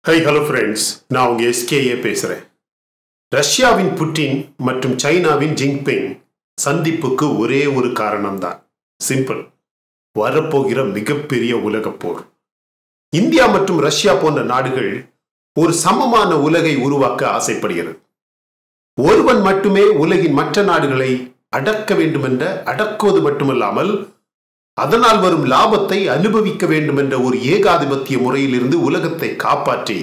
High hello friends நான் உங்க SKA பேசுகிறேன் ரஷ்யாவின் புட்டின் மற்றும் சைனாவின் ஜிங்பிங் சந்திப்புக்கு ஒரே ஒரு காரணம்தான் சிம்பிள் வரப்போகிற மிகப்பெரிய உலகப் போர் இந்தியா மற்றும் ரஷ்யா போன்ற நாடுகள் ஒரு சமமான உலகை உருவாக்க ஆசைப்படுகிறது ஒருவன் மட்டுமே உலகின் மற்ற நாடுகளை அடக்க வேண்டுமென்ற அடக்குவது மட்டுமல்லாமல் அதனால் வரும் லாபத்தை அனுபவிக்க வேண்டும் என்ற ஒரு ஏகாதிபத்திய முறையிலிருந்து உலகத்தை காப்பாற்றி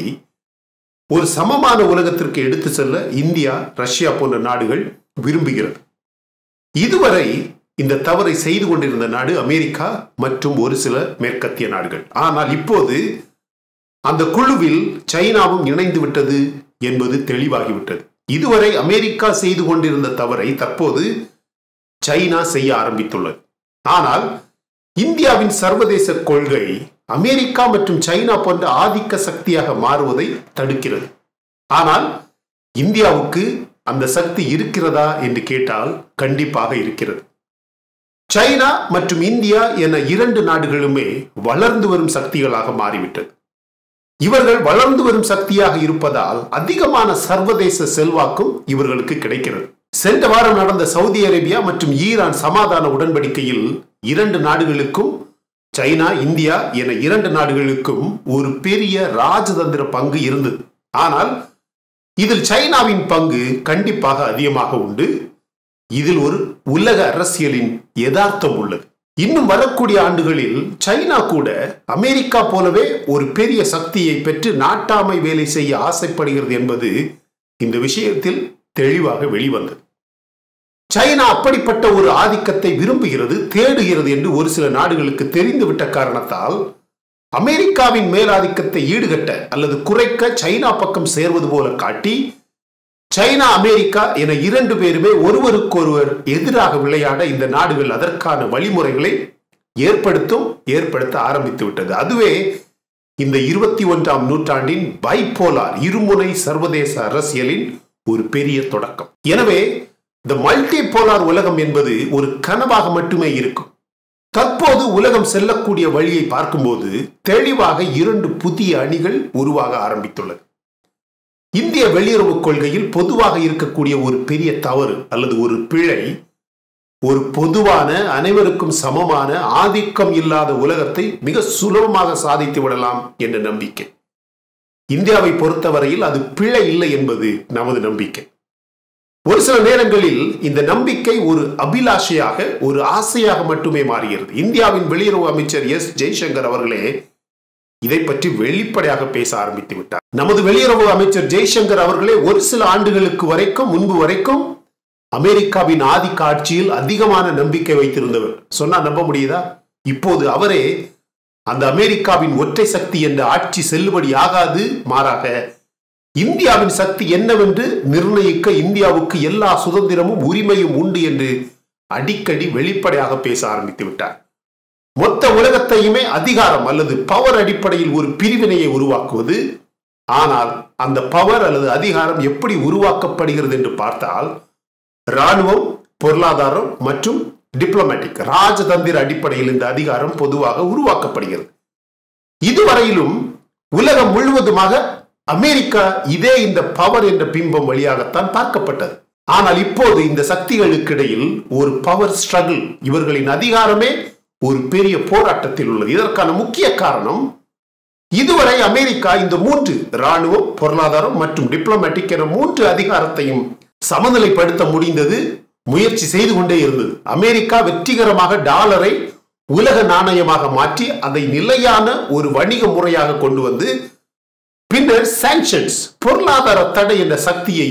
ஒரு சமமான உலகத்திற்கு எடுத்து செல்ல இந்தியா ரஷ்யா போன்ற நாடுகள் விரும்புகிறது இதுவரை இந்த தவறை செய்து கொண்டிருந்த நாடு அமெரிக்கா மற்றும் ஒரு சில மேற்கத்திய நாடுகள் ஆனால் இப்போது அந்த குழுவில் சைனாவும் இணைந்து விட்டது என்பது தெளிவாகிவிட்டது இதுவரை அமெரிக்கா செய்து கொண்டிருந்த தவறை தற்போது சைனா செய்ய ஆரம்பித்துள்ளது ஆனால் இந்தியாவின் சர்வதேச கொள்கை அமெரிக்கா மற்றும் சைனா போன்ற ஆதிக்க சக்தியாக மாறுவதை தடுக்கிறது ஆனால் இந்தியாவுக்கு அந்த சக்தி இருக்கிறதா என்று கேட்டால் கண்டிப்பாக இருக்கிறது சைனா மற்றும் இந்தியா என இரண்டு நாடுகளுமே வளர்ந்து வரும் சக்திகளாக மாறிவிட்டது இவர்கள் வளர்ந்து வரும் சக்தியாக இருப்பதால் அதிகமான சர்வதேச செல்வாக்கும் இவர்களுக்கு கிடைக்கிறது சென்ற வாரம் நடந்த சவுதி அரேபியா மற்றும் ஈரான் சமாதான உடன்படிக்கையில் இரண்டு நாடுகளுக்கும் சைனா இந்தியா என இரண்டு நாடுகளுக்கும் ஒரு பெரிய ராஜதந்திர பங்கு இருந்தது ஆனால் இதில் சைனாவின் பங்கு கண்டிப்பாக அதிகமாக உண்டு இதில் ஒரு உலக அரசியலின் யதார்த்தம் உள்ளது இன்னும் வரக்கூடிய ஆண்டுகளில் சைனா கூட அமெரிக்கா போலவே ஒரு பெரிய சக்தியை பெற்று நாட்டாமை வேலை செய்ய ஆசைப்படுகிறது என்பது இந்த விஷயத்தில் தெளிவாக வெளிவந்தது சைனா அப்படிப்பட்ட ஒரு ஆதிக்கத்தை விரும்புகிறது தேடுகிறது என்று ஒரு சில நாடுகளுக்கு தெரிந்துவிட்ட காரணத்தால் அமெரிக்காவின் மேலாதிக்கத்தை ஈடுகட்ட அல்லது குறைக்க சைனா பக்கம் சேர்வது போல காட்டி சைனா அமெரிக்கா என இரண்டு பேருமே ஒருவருக்கொருவர் எதிராக விளையாட இந்த நாடுகள் அதற்கான வழிமுறைகளை ஏற்படுத்தும் ஏற்படுத்த ஆரம்பித்து விட்டது அதுவே இந்த இருபத்தி ஒன்றாம் நூற்றாண்டின் பைபோலார் இருமுனை சர்வதேச அரசியலின் ஒரு பெரிய தொடக்கம் எனவே இந்த மல்டி போலார் உலகம் என்பது ஒரு கனவாக மட்டுமே இருக்கும் தற்போது உலகம் செல்லக்கூடிய வழியை பார்க்கும்போது தெளிவாக இரண்டு புதிய அணிகள் உருவாக ஆரம்பித்துள்ளது இந்திய வெளியுறவு கொள்கையில் பொதுவாக இருக்கக்கூடிய ஒரு பெரிய தவறு அல்லது ஒரு பிழை ஒரு பொதுவான அனைவருக்கும் சமமான ஆதிக்கம் இல்லாத உலகத்தை மிக சுலபமாக சாதித்து விடலாம் என்ற நம்பிக்கை இந்தியாவை பொறுத்தவரையில் அது பிழை இல்லை என்பது நமது நம்பிக்கை ஒரு சில நேரங்களில் இந்த நம்பிக்கை ஒரு அபிலாஷையாக ஒரு ஆசையாக மட்டுமே மாறுகிறது இந்தியாவின் வெளியுறவு அமைச்சர் எஸ் ஜெய்சங்கர் அவர்களே இதை பற்றி வெளிப்படையாக பேச ஆரம்பித்து விட்டார் நமது வெளியுறவு அமைச்சர் ஜெய்சங்கர் அவர்களே ஒரு சில ஆண்டுகளுக்கு வரைக்கும் முன்பு வரைக்கும் அமெரிக்காவின் ஆதிக்க ஆட்சியில் அதிகமான நம்பிக்கை வைத்திருந்தவர் சொன்னா நம்ப முடியுதா இப்போது அவரே அந்த அமெரிக்காவின் ஒற்றை சக்தி என்ற ஆட்சி செல்லுபடி ஆகாது மாறாக இந்தியாவின் சக்தி என்னவென்று நிர்ணயிக்க இந்தியாவுக்கு எல்லா சுதந்திரமும் உரிமையும் உண்டு என்று அடிக்கடி வெளிப்படையாக பேச ஆரம்பித்து விட்டார் மொத்த உலகத்தையுமே அதிகாரம் அல்லது பவர் அடிப்படையில் ஒரு பிரிவினையை உருவாக்குவது ஆனால் அந்த பவர் அல்லது அதிகாரம் எப்படி உருவாக்கப்படுகிறது என்று பார்த்தால் இராணுவம் பொருளாதாரம் மற்றும் டிப்ளமேட்டிக் ராஜதந்திர அடிப்படையில் இந்த அதிகாரம் பொதுவாக உருவாக்கப்படுகிறது இதுவரையிலும் உலகம் முழுவதுமாக அமெரிக்கா இதே இந்த பவர் என்ற பிம்பம் வழியாகத்தான் பார்க்கப்பட்டது ஆனால் இப்போது இந்த சக்திகளுக்கு இடையில் ஒரு பவர் ஸ்ட்ரகிள் இவர்களின் அதிகாரமே ஒரு பெரிய போராட்டத்தில் உள்ளது இதற்கான முக்கிய காரணம் இதுவரை அமெரிக்கா இந்த மூன்று இராணுவம் பொருளாதாரம் மற்றும் டிப்ளமேட்டிக் என மூன்று அதிகாரத்தையும் சமநிலைப்படுத்த முடிந்தது முயற்சி செய்து கொண்டே இருந்தது அமெரிக்கா வெற்றிகரமாக டாலரை உலக நாணயமாக மாற்றி அதை நிலையான ஒரு வணிக முறையாக கொண்டு வந்து பின்னர் சாங்ஷன்ஸ் பொருளாதார தடை என்ற சக்தியை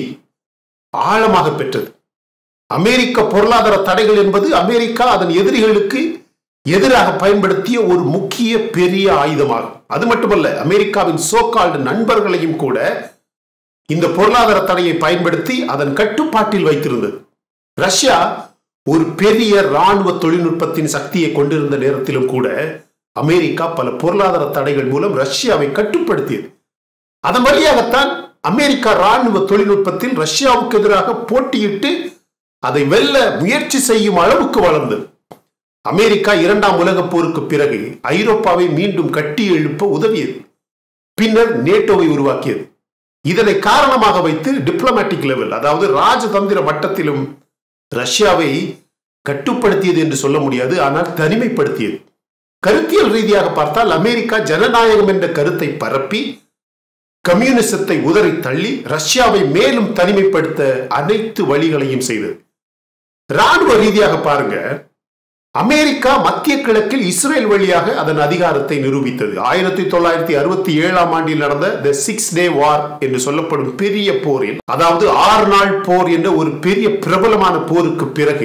ஆழமாக பெற்றது அமெரிக்க பொருளாதார தடைகள் என்பது அமெரிக்கா அதன் எதிரிகளுக்கு எதிராக பயன்படுத்திய ஒரு முக்கிய பெரிய ஆயுதமாகும் அது மட்டுமல்ல அமெரிக்காவின் சோகால்டு நண்பர்களையும் கூட இந்த பொருளாதார தடையை பயன்படுத்தி அதன் கட்டுப்பாட்டில் வைத்திருந்தது ரஷ்யா ஒரு பெரிய இராணுவ தொழில்நுட்பத்தின் சக்தியை கொண்டிருந்த நேரத்திலும் கூட அமெரிக்கா பல பொருளாதார தடைகள் மூலம் ரஷ்யாவை கட்டுப்படுத்தியது அதன் வழியாகத்தான் அமெரிக்கா ராணுவ தொழில்நுட்பத்தில் ரஷ்யாவுக்கு எதிராக போட்டியிட்டு அதை வெல்ல முயற்சி செய்யும் அளவுக்கு வளர்ந்தது அமெரிக்கா இரண்டாம் உலகப் போருக்கு பிறகு ஐரோப்பாவை மீண்டும் கட்டி எழுப்ப உதவியது பின்னர் நேட்டோவை உருவாக்கியது இதனை காரணமாக வைத்து டிப்ளமேட்டிக் லெவல் அதாவது ராஜதந்திர மட்டத்திலும் ரஷ்யாவை கட்டுப்படுத்தியது என்று சொல்ல முடியாது ஆனால் தனிமைப்படுத்தியது கருத்தியல் ரீதியாக பார்த்தால் அமெரிக்கா ஜனநாயகம் என்ற கருத்தை பரப்பி கம்யூனிசத்தை உதறி தள்ளி ரஷ்யாவை மேலும் தனிமைப்படுத்த அனைத்து வழிகளையும் செய்தது ராணுவ ரீதியாக பாருங்க அமெரிக்கா மத்திய கிழக்கில் இஸ்ரேல் வழியாக அதன் அதிகாரத்தை நிரூபித்தது ஆயிரத்தி தொள்ளாயிரத்தி அறுபத்தி ஏழாம் ஆண்டில் நடந்த த சிக்ஸ் டே வார் என்று சொல்லப்படும் பெரிய போரில் அதாவது ஆறு நாள் போர் என்ற ஒரு பெரிய பிரபலமான போருக்கு பிறகு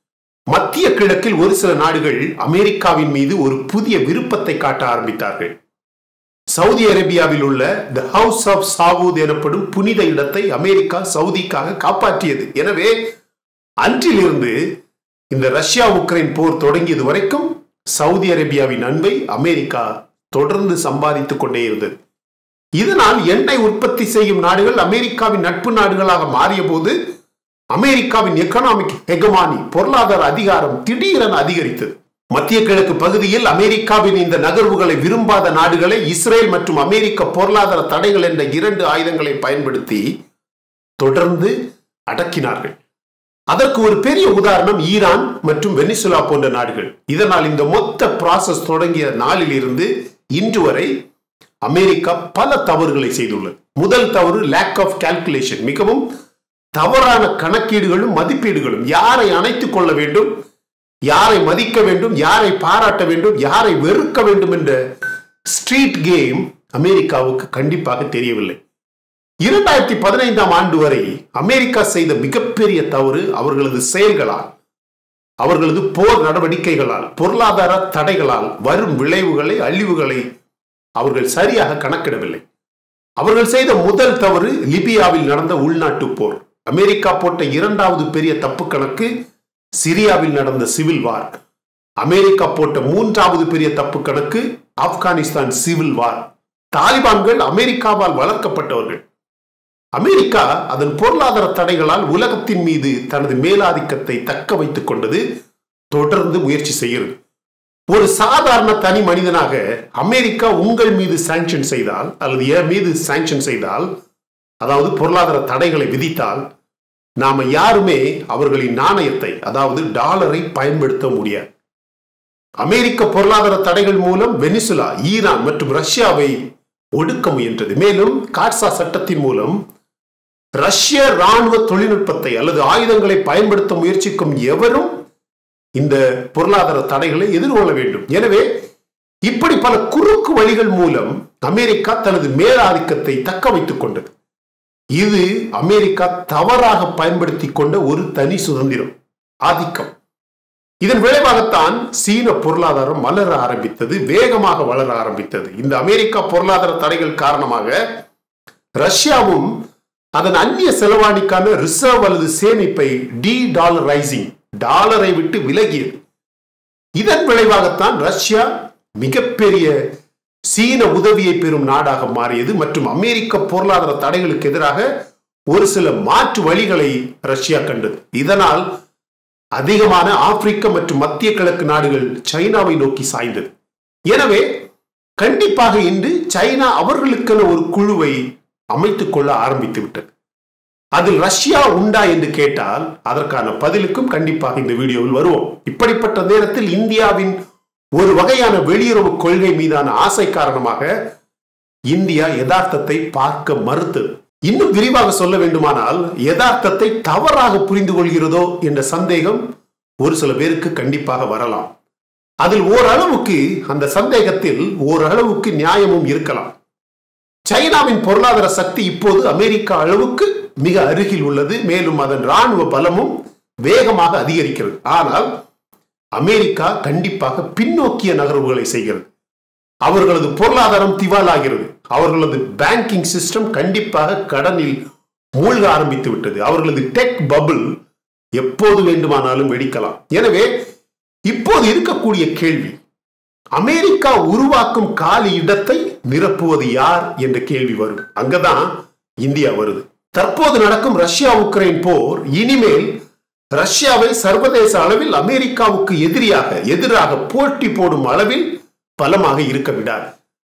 மத்திய கிழக்கில் ஒரு சில நாடுகள் அமெரிக்காவின் மீது ஒரு புதிய விருப்பத்தை காட்ட ஆரம்பித்தார்கள் சவுதி அரேபியாவில் உள்ள த ஹவுஸ் ஆஃப் சாவூத் எனப்படும் புனித இடத்தை அமெரிக்கா சவுதிக்காக காப்பாற்றியது எனவே அன்றிலிருந்து இந்த ரஷ்யா உக்ரைன் போர் தொடங்கியது வரைக்கும் சவுதி அரேபியாவின் அன்பை அமெரிக்கா தொடர்ந்து சம்பாதித்துக் கொண்டே இருந்தது இதனால் எண்ணெய் உற்பத்தி செய்யும் நாடுகள் அமெரிக்காவின் நட்பு நாடுகளாக மாறிய போது அமெரிக்காவின் எக்கனாமிக் ஹெகமானி பொருளாதார அதிகாரம் திடீரென அதிகரித்தது மத்திய கிழக்கு பகுதியில் அமெரிக்காவின் இந்த நகர்வுகளை விரும்பாத நாடுகளை இஸ்ரேல் மற்றும் அமெரிக்க பொருளாதார தடைகள் என்ற இரண்டு ஆயுதங்களை பயன்படுத்தி தொடர்ந்து அடக்கினார்கள் அதற்கு ஒரு பெரிய உதாரணம் ஈரான் மற்றும் வெனிசுலா போன்ற நாடுகள் இதனால் இந்த மொத்த ப்ராசஸ் தொடங்கிய நாளில் இருந்து இன்று வரை அமெரிக்கா பல தவறுகளை செய்துள்ளது முதல் தவறு லேக் ஆஃப் கால்குலேஷன் மிகவும் தவறான கணக்கீடுகளும் மதிப்பீடுகளும் யாரை அணைத்துக் கொள்ள வேண்டும் யாரை மதிக்க வேண்டும் யாரை பாராட்ட வேண்டும் யாரை வெறுக்க வேண்டும் என்ற ஸ்ட்ரீட் கேம் அமெரிக்காவுக்கு கண்டிப்பாக தெரியவில்லை இரண்டாயிரத்தி பதினைந்தாம் ஆண்டு வரை அமெரிக்கா செய்த மிகப்பெரிய தவறு அவர்களது செயல்களால் அவர்களது போர் நடவடிக்கைகளால் பொருளாதார தடைகளால் வரும் விளைவுகளை அழிவுகளை அவர்கள் சரியாக கணக்கிடவில்லை அவர்கள் செய்த முதல் தவறு லிபியாவில் நடந்த உள்நாட்டு போர் அமெரிக்கா போட்ட இரண்டாவது பெரிய தப்பு கணக்கு சிரியாவில் நடந்த சிவில் வார் அமெரிக்கா போட்ட மூன்றாவது பெரிய தப்பு கணக்கு ஆப்கானிஸ்தான் சிவில் வார் தாலிபான்கள் அமெரிக்காவால் வளர்க்கப்பட்டவர்கள் அமெரிக்கா அதன் பொருளாதார தடைகளால் உலகத்தின் மீது தனது மேலாதிக்கத்தை தக்க வைத்துக் கொண்டது தொடர்ந்து முயற்சி செய்கிறது ஒரு சாதாரண தனி மனிதனாக அமெரிக்கா உங்கள் மீது சாங்ஷன் செய்தால் அல்லது என் மீது சாங்ஷன் செய்தால் அதாவது பொருளாதார தடைகளை விதித்தால் நாம யாருமே அவர்களின் நாணயத்தை அதாவது டாலரை பயன்படுத்த முடியாது அமெரிக்க பொருளாதார தடைகள் மூலம் வெனிசுலா ஈரான் மற்றும் ரஷ்யாவை ஒடுக்க முயன்றது மேலும் காட்சா சட்டத்தின் மூலம் ரஷ்ய ராணுவ தொழில்நுட்பத்தை அல்லது ஆயுதங்களை பயன்படுத்த முயற்சிக்கும் எவரும் இந்த பொருளாதார தடைகளை எதிர்கொள்ள வேண்டும் எனவே இப்படி பல குறுக்கு வழிகள் மூலம் அமெரிக்கா தனது மேலாதிக்கத்தை தக்க வைத்துக் கொண்டது இது அமெரிக்கா தவறாக பயன்படுத்தி கொண்ட ஒரு தனி சுதந்திரம் ஆதிக்கம் இதன் விளைவாகத்தான் சீன பொருளாதாரம் வளர ஆரம்பித்தது வேகமாக வளர ஆரம்பித்தது இந்த அமெரிக்கா பொருளாதார தடைகள் காரணமாக ரஷ்யாவும் அதன் அந்நிய செலவாணிக்கான ரிசர்வ் அல்லது சேமிப்பை டி டாலரைசிங் டாலரை விட்டு விலகியது இதன் விளைவாகத்தான் ரஷ்யா மிகப்பெரிய சீன உதவியை பெறும் நாடாக மாறியது மற்றும் அமெரிக்க பொருளாதார தடைகளுக்கு எதிராக ஒரு சில மாற்று வழிகளை ரஷ்யா கண்டது இதனால் அதிகமான ஆப்பிரிக்க மற்றும் மத்திய கிழக்கு நாடுகள் சைனாவை நோக்கி சாய்ந்தது எனவே கண்டிப்பாக இன்று சைனா அவர்களுக்கென ஒரு குழுவை அமைத்துக் கொள்ள ஆரம்பித்து விட்டது அதில் ரஷ்யா உண்டா என்று கேட்டால் அதற்கான பதிலுக்கும் கண்டிப்பாக இந்த வீடியோவில் வருவோம் இப்படிப்பட்ட நேரத்தில் இந்தியாவின் ஒரு வகையான வெளியுறவு கொள்கை மீதான ஆசை காரணமாக இந்தியா யதார்த்தத்தை பார்க்க மறுத்தது இன்னும் விரிவாக சொல்ல வேண்டுமானால் யதார்த்தத்தை தவறாக புரிந்து கொள்கிறதோ என்ற சந்தேகம் ஒரு சில பேருக்கு கண்டிப்பாக வரலாம் அதில் ஓரளவுக்கு அந்த சந்தேகத்தில் ஓரளவுக்கு நியாயமும் இருக்கலாம் சைனாவின் பொருளாதார சக்தி இப்போது அமெரிக்கா அளவுக்கு மிக அருகில் உள்ளது மேலும் அதன் ராணுவ பலமும் வேகமாக அதிகரிக்கிறது ஆனால் அமெரிக்கா கண்டிப்பாக பின்னோக்கிய நகர்வுகளை செய்கிறது அவர்களது பொருளாதாரம் திவாலாகிறது அவர்களது பேங்கிங் சிஸ்டம் கண்டிப்பாக கடனில் மூழ்க ஆரம்பித்து விட்டது அவர்களது டெக் பபிள் எப்போது வேண்டுமானாலும் வெடிக்கலாம் எனவே இப்போது இருக்கக்கூடிய கேள்வி அமெரிக்கா உருவாக்கும் காலி இடத்தை நிரப்புவது யார் என்ற கேள்வி வரும் அங்கதான் இந்தியா வருது தற்போது நடக்கும் ரஷ்யா உக்ரைன் போர் இனிமேல் ரஷ்யாவை சர்வதேச அளவில் அமெரிக்காவுக்கு எதிரியாக எதிராக போட்டி போடும் அளவில் பலமாக இருக்க விடாது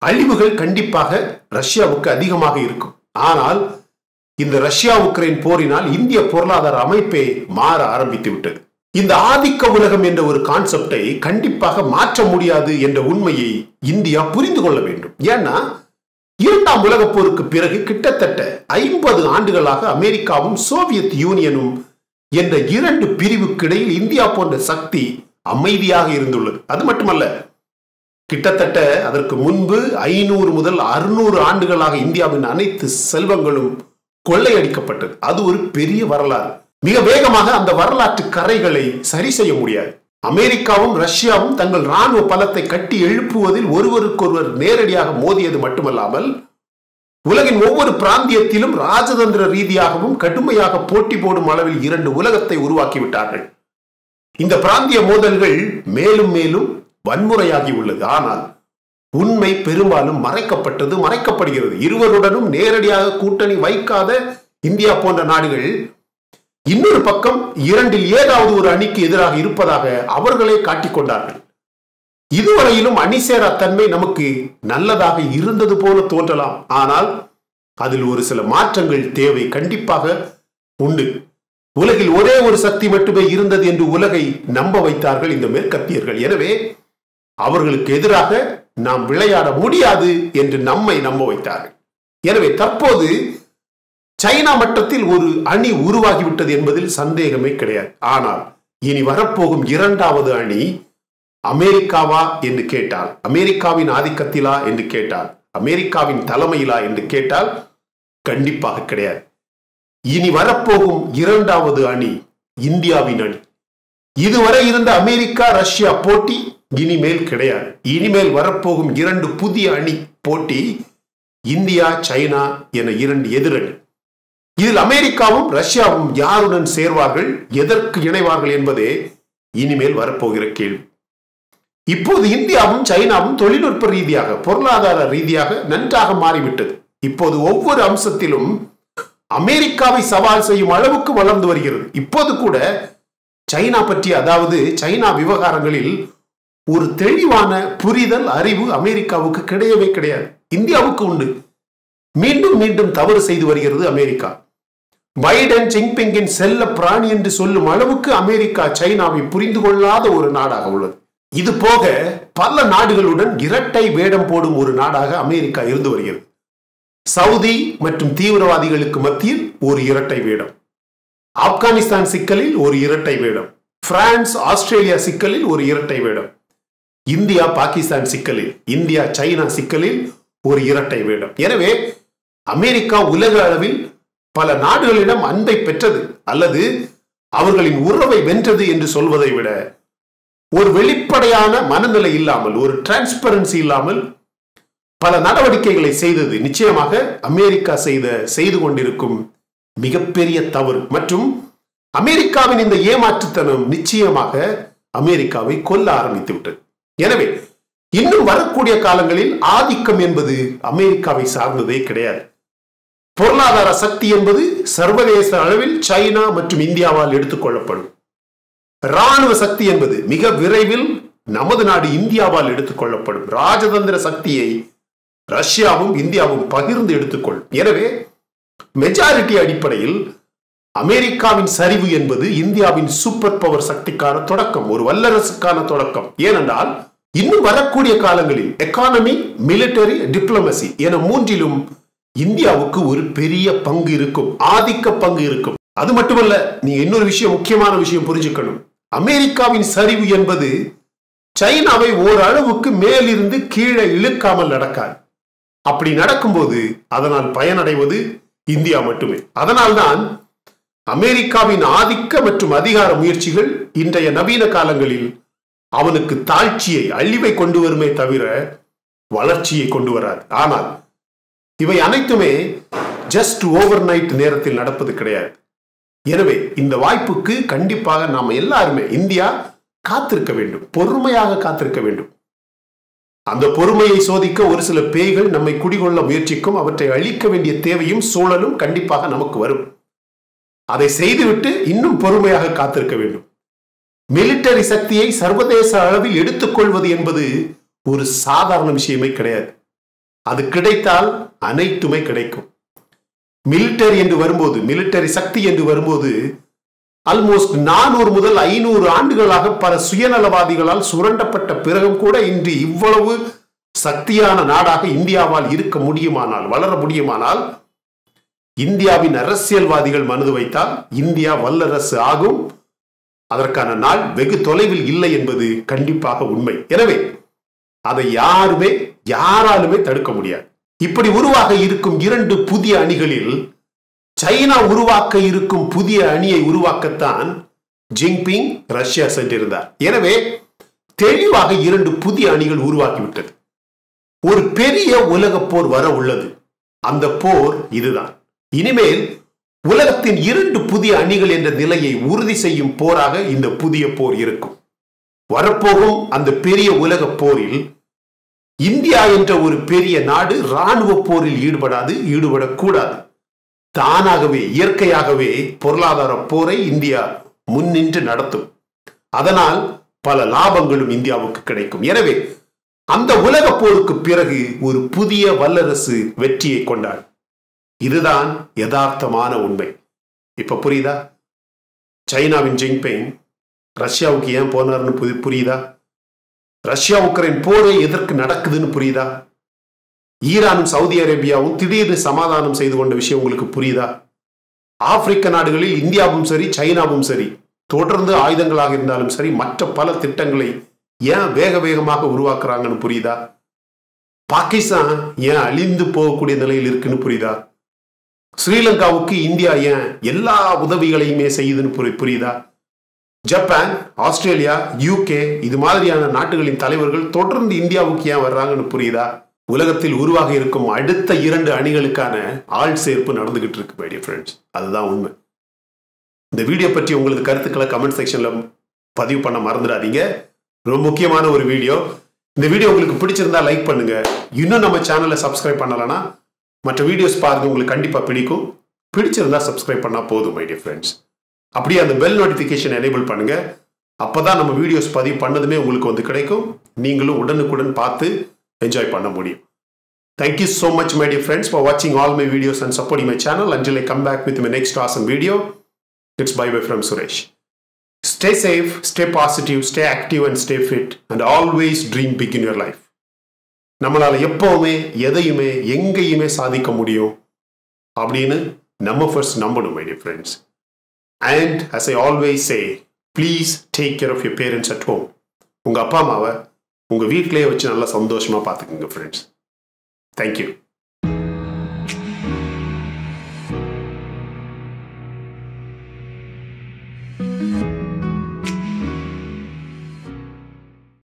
அழிவுகள் கண்டிப்பாக ரஷ்யாவுக்கு அதிகமாக இருக்கும் ஆனால் இந்த ரஷ்யா உக்ரைன் போரினால் இந்திய பொருளாதார அமைப்பே மாற ஆரம்பித்து விட்டது இந்த ஆதிக்க உலகம் என்ற ஒரு கான்செப்டை கண்டிப்பாக மாற்ற முடியாது என்ற உண்மையை இந்தியா புரிந்து கொள்ள வேண்டும் ஏன்னா இரண்டாம் உலகப் போருக்கு பிறகு கிட்டத்தட்ட ஐம்பது ஆண்டுகளாக அமெரிக்காவும் சோவியத் யூனியனும் என்ற இரண்டு பிரிவுக்கிடையில் இந்தியா போன்ற சக்தி அமைதியாக இருந்துள்ளது அது மட்டுமல்ல கிட்டத்தட்ட அதற்கு முன்பு ஐநூறு முதல் அறுநூறு ஆண்டுகளாக இந்தியாவின் அனைத்து செல்வங்களும் கொள்ளையடிக்கப்பட்டது அது ஒரு பெரிய வரலாறு மிக வேகமாக அந்த வரலாற்று கரைகளை சரி செய்ய முடியாது அமெரிக்காவும் ரஷ்யாவும் தங்கள் ராணுவ பலத்தை கட்டி எழுப்புவதில் ஒருவருக்கொருவர் நேரடியாக மோதியது மட்டுமல்லாமல் உலகின் ஒவ்வொரு பிராந்தியத்திலும் ராஜதந்திர ரீதியாகவும் கடுமையாக போட்டி போடும் அளவில் இரண்டு உலகத்தை உருவாக்கிவிட்டார்கள் இந்த பிராந்திய மோதல்கள் மேலும் மேலும் வன்முறையாகி உள்ளது ஆனால் உண்மை பெரும்பாலும் மறைக்கப்பட்டது மறைக்கப்படுகிறது இருவருடனும் நேரடியாக கூட்டணி வைக்காத இந்தியா போன்ற நாடுகள் இன்னொரு பக்கம் இரண்டில் ஏதாவது ஒரு அணிக்கு எதிராக இருப்பதாக அவர்களே காட்டிக்கொண்டார்கள் இதுவரையிலும் அணிசேரா தன்மை நமக்கு நல்லதாக இருந்தது போல தோன்றலாம் ஆனால் அதில் ஒரு சில மாற்றங்கள் தேவை கண்டிப்பாக உண்டு உலகில் ஒரே ஒரு சக்தி மட்டுமே இருந்தது என்று உலகை நம்ப வைத்தார்கள் இந்த மேற்கத்தியர்கள் எனவே அவர்களுக்கு எதிராக நாம் விளையாட முடியாது என்று நம்மை நம்ப வைத்தார்கள் எனவே தற்போது சைனா மட்டத்தில் ஒரு அணி உருவாகிவிட்டது என்பதில் சந்தேகமே கிடையாது ஆனால் இனி வரப்போகும் இரண்டாவது அணி அமெரிக்காவா என்று கேட்டால் அமெரிக்காவின் ஆதிக்கத்திலா என்று கேட்டால் அமெரிக்காவின் தலைமையிலா என்று கேட்டால் கண்டிப்பாக கிடையாது இனி வரப்போகும் இரண்டாவது அணி இந்தியாவின் அணி இதுவரை இருந்த அமெரிக்கா ரஷ்யா போட்டி இனிமேல் கிடையாது இனிமேல் வரப்போகும் இரண்டு புதிய அணி போட்டி இந்தியா சைனா என இரண்டு எதிரணி இதில் அமெரிக்காவும் ரஷ்யாவும் யாருடன் சேர்வார்கள் எதற்கு இணைவார்கள் என்பதே இனிமேல் வரப்போகிற கேள்வி இப்போது இந்தியாவும் சைனாவும் தொழில்நுட்ப ரீதியாக பொருளாதார ரீதியாக நன்றாக மாறிவிட்டது இப்போது ஒவ்வொரு அம்சத்திலும் அமெரிக்காவை சவால் செய்யும் அளவுக்கு வளர்ந்து வருகிறது இப்போது கூட சைனா பற்றி அதாவது சைனா விவகாரங்களில் ஒரு தெளிவான புரிதல் அறிவு அமெரிக்காவுக்கு கிடையவே கிடையாது இந்தியாவுக்கு உண்டு மீண்டும் மீண்டும் தவறு செய்து வருகிறது அமெரிக்கா பைடன் ஜிங்பிங்கின் செல்ல பிராணி என்று சொல்லும் அளவுக்கு அமெரிக்கா சைனாவை புரிந்து கொள்ளாத ஒரு நாடாக உள்ளது இது போக பல நாடுகளுடன் இரட்டை வேடம் போடும் ஒரு நாடாக அமெரிக்கா இருந்து வருகிறது சவுதி மற்றும் தீவிரவாதிகளுக்கு மத்தியில் ஒரு இரட்டை வேடம் ஆப்கானிஸ்தான் சிக்கலில் ஒரு இரட்டை வேடம் பிரான்ஸ் ஆஸ்திரேலியா சிக்கலில் ஒரு இரட்டை வேடம் இந்தியா பாகிஸ்தான் சிக்கலில் இந்தியா சைனா சிக்கலில் ஒரு இரட்டை வேடம் எனவே அமெரிக்கா உலக அளவில் பல நாடுகளிடம் அன்பை பெற்றது அல்லது அவர்களின் உறவை வென்றது என்று சொல்வதை விட ஒரு வெளிப்படையான மனநிலை இல்லாமல் ஒரு டிரான்ஸ்பரன்சி இல்லாமல் பல நடவடிக்கைகளை செய்தது நிச்சயமாக அமெரிக்கா செய்த செய்து கொண்டிருக்கும் மிகப்பெரிய தவறு மற்றும் அமெரிக்காவின் இந்த ஏமாற்றுத்தனம் நிச்சயமாக அமெரிக்காவை கொல்ல ஆரம்பித்து விட்டது எனவே இன்னும் வரக்கூடிய காலங்களில் ஆதிக்கம் என்பது அமெரிக்காவை சார்ந்ததே கிடையாது பொருளாதார சக்தி என்பது சர்வதேச அளவில் சைனா மற்றும் இந்தியாவால் எடுத்துக்கொள்ளப்படும் ராணுவ சக்தி என்பது மிக விரைவில் நமது நாடு இந்தியாவால் எடுத்துக்கொள்ளப்படும் ராஜதந்திர சக்தியை ரஷ்யாவும் இந்தியாவும் பகிர்ந்து எடுத்துக்கொள்ளும் எனவே மெஜாரிட்டி அடிப்படையில் அமெரிக்காவின் சரிவு என்பது இந்தியாவின் சூப்பர் பவர் சக்திக்கான தொடக்கம் ஒரு வல்லரசுக்கான தொடக்கம் ஏனென்றால் இன்னும் வரக்கூடிய காலங்களில் எக்கானமி மிலிட்டரி டிப்ளமசி என மூன்றிலும் இந்தியாவுக்கு ஒரு பெரிய பங்கு இருக்கும் ஆதிக்க பங்கு இருக்கும் அது மட்டுமல்ல நீங்க இன்னொரு விஷயம் முக்கியமான விஷயம் புரிஞ்சுக்கணும் அமெரிக்காவின் சரிவு என்பது சைனாவை ஓரளவுக்கு மேலிருந்து கீழே இழுக்காமல் நடக்காது அப்படி நடக்கும்போது அதனால் பயனடைவது இந்தியா மட்டுமே அதனால்தான் அமெரிக்காவின் ஆதிக்க மற்றும் அதிகார முயற்சிகள் இன்றைய நவீன காலங்களில் அவனுக்கு தாழ்ச்சியை அழிவை கொண்டு வருமே தவிர வளர்ச்சியை கொண்டு வராது ஆனால் இவை அனைத்துமே ஜஸ்ட் ஓவர் நைட் நேரத்தில் நடப்பது கிடையாது எனவே இந்த வாய்ப்புக்கு கண்டிப்பாக நாம் எல்லாருமே இந்தியா காத்திருக்க வேண்டும் பொறுமையாக காத்திருக்க வேண்டும் அந்த பொறுமையை சோதிக்க ஒரு சில பேய்கள் நம்மை குடிகொள்ள முயற்சிக்கும் அவற்றை அழிக்க வேண்டிய தேவையும் சூழலும் கண்டிப்பாக நமக்கு வரும் அதை செய்துவிட்டு இன்னும் பொறுமையாக காத்திருக்க வேண்டும் மிலிட்டரி சக்தியை சர்வதேச அளவில் எடுத்துக்கொள்வது என்பது ஒரு சாதாரண விஷயமே கிடையாது அது கிடைத்தால் அனைத்துமே கிடைக்கும் மிலிட்டரி என்று வரும்போது மிலிட்டரி சக்தி என்று வரும்போது ஆல்மோஸ்ட் நானூறு முதல் ஐநூறு ஆண்டுகளாக பல சுயநலவாதிகளால் சுரண்டப்பட்ட பிறகும் கூட இன்று இவ்வளவு சக்தியான நாடாக இந்தியாவால் இருக்க முடியுமானால் வளர முடியுமானால் இந்தியாவின் அரசியல்வாதிகள் மனது வைத்தால் இந்தியா வல்லரசு ஆகும் அதற்கான நாள் வெகு தொலைவில் இல்லை என்பது கண்டிப்பாக உண்மை எனவே அதை யாருமே யாராலுமே தடுக்க முடியாது இப்படி உருவாக இருக்கும் இரண்டு புதிய அணிகளில் சைனா உருவாக்க இருக்கும் புதிய அணியை உருவாக்கத்தான் ஜிங்பிங் ரஷ்யா சென்றிருந்தார் எனவே தெளிவாக இரண்டு புதிய அணிகள் உருவாக்கிவிட்டது ஒரு பெரிய உலக போர் வர உள்ளது அந்த போர் இதுதான் இனிமேல் உலகத்தின் இரண்டு புதிய அணிகள் என்ற நிலையை உறுதி செய்யும் போராக இந்த புதிய போர் இருக்கும் வரப்போகும் அந்த பெரிய உலக போரில் இந்தியா என்ற ஒரு பெரிய நாடு ராணுவ போரில் ஈடுபடாது ஈடுபடக்கூடாது தானாகவே இயற்கையாகவே பொருளாதார போரை இந்தியா முன்னின்று நடத்தும் அதனால் பல லாபங்களும் இந்தியாவுக்கு கிடைக்கும் எனவே அந்த உலக போருக்கு பிறகு ஒரு புதிய வல்லரசு வெற்றியை கொண்டார் இதுதான் யதார்த்தமான உண்மை இப்ப புரியுதா சைனாவின் ஜிங்பிங் ரஷ்யாவுக்கு ஏன் போனார்னு புரி- புரியுதா ரஷ்யா உக்ரைன் போரே எதற்கு நடக்குதுன்னு புரியுதா ஈரானும் சவுதி அரேபியாவும் திடீர்னு சமாதானம் செய்து கொண்ட விஷயம் உங்களுக்கு புரியுதா ஆப்பிரிக்க நாடுகளில் இந்தியாவும் சரி சைனாவும் சரி தொடர்ந்து ஆயுதங்களாக இருந்தாலும் சரி மற்ற பல திட்டங்களை ஏன் வேக வேகமாக உருவாக்குறாங்கன்னு புரியுதா பாகிஸ்தான் ஏன் அழிந்து போகக்கூடிய நிலையில் இருக்குன்னு புரியுதா ஸ்ரீலங்காவுக்கு இந்தியா ஏன் எல்லா உதவிகளையுமே செய்யுதுன்னு புரி- புரியுதா ஜப்பான் ஆஸ்திரேலியா யூகே இது மாதிரியான நாட்டுகளின் தலைவர்கள் தொடர்ந்து இந்தியாவுக்கு ஏன் வர்றாங்கன்னு புரியுதா உலகத்தில் உருவாக இருக்கும் அடுத்த இரண்டு அணிகளுக்கான ஆள் சேர்ப்பு நடந்துகிட்டு இருக்கு மேடிய ஃப்ரெண்ட்ஸ் அதுதான் உண்மை இந்த வீடியோ பற்றி உங்களது கருத்துக்களை கமெண்ட் செக்ஷன்ல பதிவு பண்ண மறந்துடாதீங்க ரொம்ப முக்கியமான ஒரு வீடியோ இந்த வீடியோ உங்களுக்கு பிடிச்சிருந்தா லைக் பண்ணுங்க இன்னும் நம்ம சேனலை சப்ஸ்கிரைப் பண்ணலனா மற்ற வீடியோஸ் பாருங்க உங்களுக்கு கண்டிப்பா பிடிக்கும் பிடிச்சிருந்தா சப்ஸ்கிரைப் பண்ணா போதும் மை டியர் ஃப்ரெண்ட்ஸ் அப்படியே அந்த பெல் நோட்டிஃபிகேஷன் எனேபிள் பண்ணுங்க அப்பதான் நம்ம வீடியோஸ் பதிவு பண்ணதுமே உங்களுக்கு வந்து கிடைக்கும் நீங்களும் உடனுக்குடன் பார்த்து என்ஜாய் பண்ண முடியும் Thank you so much, my dear friends, for watching all my videos and supporting my channel. Until I come back with my next awesome video, it's bye bye from Suresh. Stay safe, stay positive, stay active, and stay fit, and always dream big in your life. நம்மளால எப்பவுமே எதையுமே எங்கேயுமே சாதிக்க முடியும் அப்படின்னு நம்ம first நம்பணும் my dear friends and as I always say please take care of your parents at home உங்கள் அப்பா அம்மாவை உங்கள் வீட்டிலேயே வச்சு நல்லா சந்தோஷமாக பார்த்துக்குங்க ஃப்ரெண்ட்ஸ் தேங்க்யூ